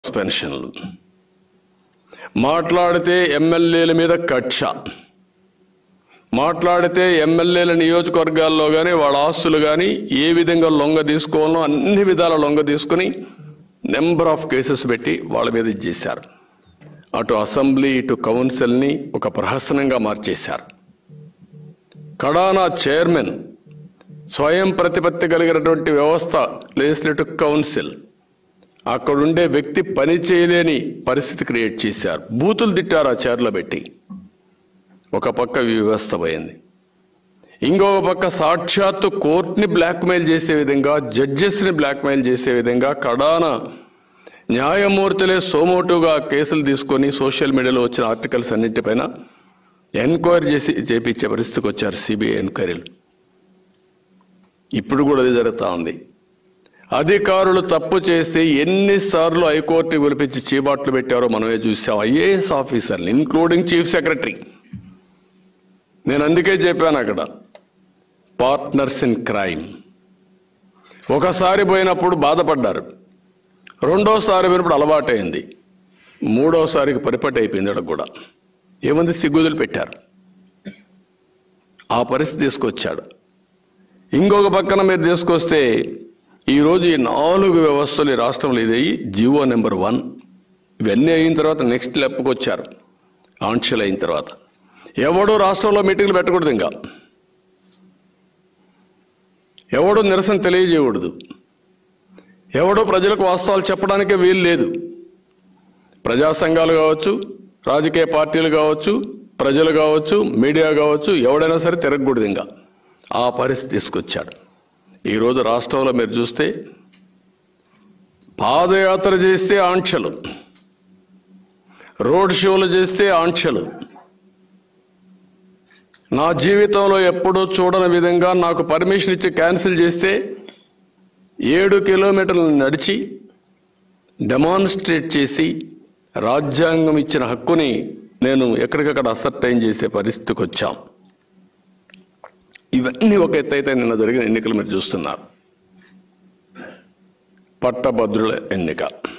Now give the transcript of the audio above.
సస్పెన్షన్లు మాట్లాడితే ఎమ్మెల్యేల మీద కక్ష మాట్లాడితే ఎమ్మెల్యేల నియోజకవర్గాల్లో కానీ వాళ్ళ ఆస్తులు కానీ ఏ విధంగా లొంగ తీసుకోవాలో అన్ని విధాల లొంగ తీసుకుని నెంబర్ ఆఫ్ కేసెస్ పెట్టి వాళ్ళ మీద ఇది చేశారు అటు అసెంబ్లీ ఇటు కౌన్సిల్ని ఒక ప్రహసనంగా మార్చేశారు కడానా చైర్మన్ స్వయం ప్రతిపత్తి కలిగినటువంటి వ్యవస్థ లెజిస్లేటివ్ కౌన్సిల్ అక్కడుండే వ్యక్తి పని చేయలేని పరిస్థితి క్రియేట్ చేశారు బూతులు తిట్టారు ఆ చైర్లో పెట్టి ఒక పక్క వ్యవస్థ పోయింది ఇంకొక పక్క సాక్షాత్తు కోర్టుని బ్లాక్మెయిల్ చేసే విధంగా జడ్జెస్ని బ్లాక్మెయిల్ చేసే విధంగా కడాన న్యాయమూర్తులే సోమోటుగా కేసులు తీసుకొని సోషల్ మీడియాలో వచ్చిన ఆర్టికల్స్ అన్నింటిపైన ఎంక్వైరీ చేసి చేపించే పరిస్థితికి వచ్చారు సిబిఐ ఎంక్వైరీలు ఇప్పుడు కూడా అది జరుగుతూ ఉంది అధికారులు తప్పు చేస్తే ఎన్నిసార్లు హైకోర్టు పిలిపించి చీబాట్లు పెట్టారో మనమే చూసాం ఐఏఎస్ ఆఫీసర్లు ఇన్క్లూడింగ్ చీఫ్ సెక్రటరీ నేను అందుకే చెప్పాను అక్కడ పార్ట్నర్స్ ఇన్ క్రైమ్ ఒకసారి పోయినప్పుడు బాధపడ్డారు రెండోసారి వినప్పుడు అలవాటైంది మూడోసారికి పరిపటి అయిపోయింది అక్కడ కూడా ఏముంది సిగ్గుదులు పెట్టారు ఆ పరిస్థితి తీసుకొచ్చాడు ఇంకొక పక్కన మీరు తీసుకొస్తే ఈరోజు ఈ నాలుగు వ్యవస్థలు ఈ రాష్ట్రంలో ఇది జివో నెంబర్ వన్ ఇవన్నీ అయిన తర్వాత నెక్స్ట్ లెప్పుకు వచ్చారు ఆంక్షలు అయిన తర్వాత ఎవడు రాష్ట్రంలో మీటింగ్లు పెట్టకూడదు ఇంకా ఎవడు నిరసన తెలియజేయకూడదు ఎవడో ప్రజలకు వాస్తవాలు చెప్పడానికే వీలు లేదు ప్రజా సంఘాలు కావచ్చు రాజకీయ పార్టీలు కావచ్చు ప్రజలు కావచ్చు మీడియా కావచ్చు ఎవడైనా సరే తిరగకూడదు ఇంకా ఆ పరిస్థితి తీసుకొచ్చాడు ఈరోజు రాష్ట్రంలో మీరు చూస్తే పాదయాత్ర చేస్తే ఆంక్షలు రోడ్ షోలు చేస్తే ఆంక్షలు నా జీవితంలో ఎప్పుడూ చూడని విధంగా నాకు పర్మిషన్ ఇచ్చి క్యాన్సిల్ చేస్తే ఏడు కిలోమీటర్లు నడిచి డెమాన్స్ట్రేట్ చేసి రాజ్యాంగం ఇచ్చిన హక్కుని నేను ఎక్కడికక్కడ అసర్టైన్ చేసే పరిస్థితికి వచ్చాం ఇవన్నీ ఒక ఎత్తు అయితే నిన్న జరిగిన ఎన్నికలు మీరు చూస్తున్నారు పట్టభద్రుల ఎన్నిక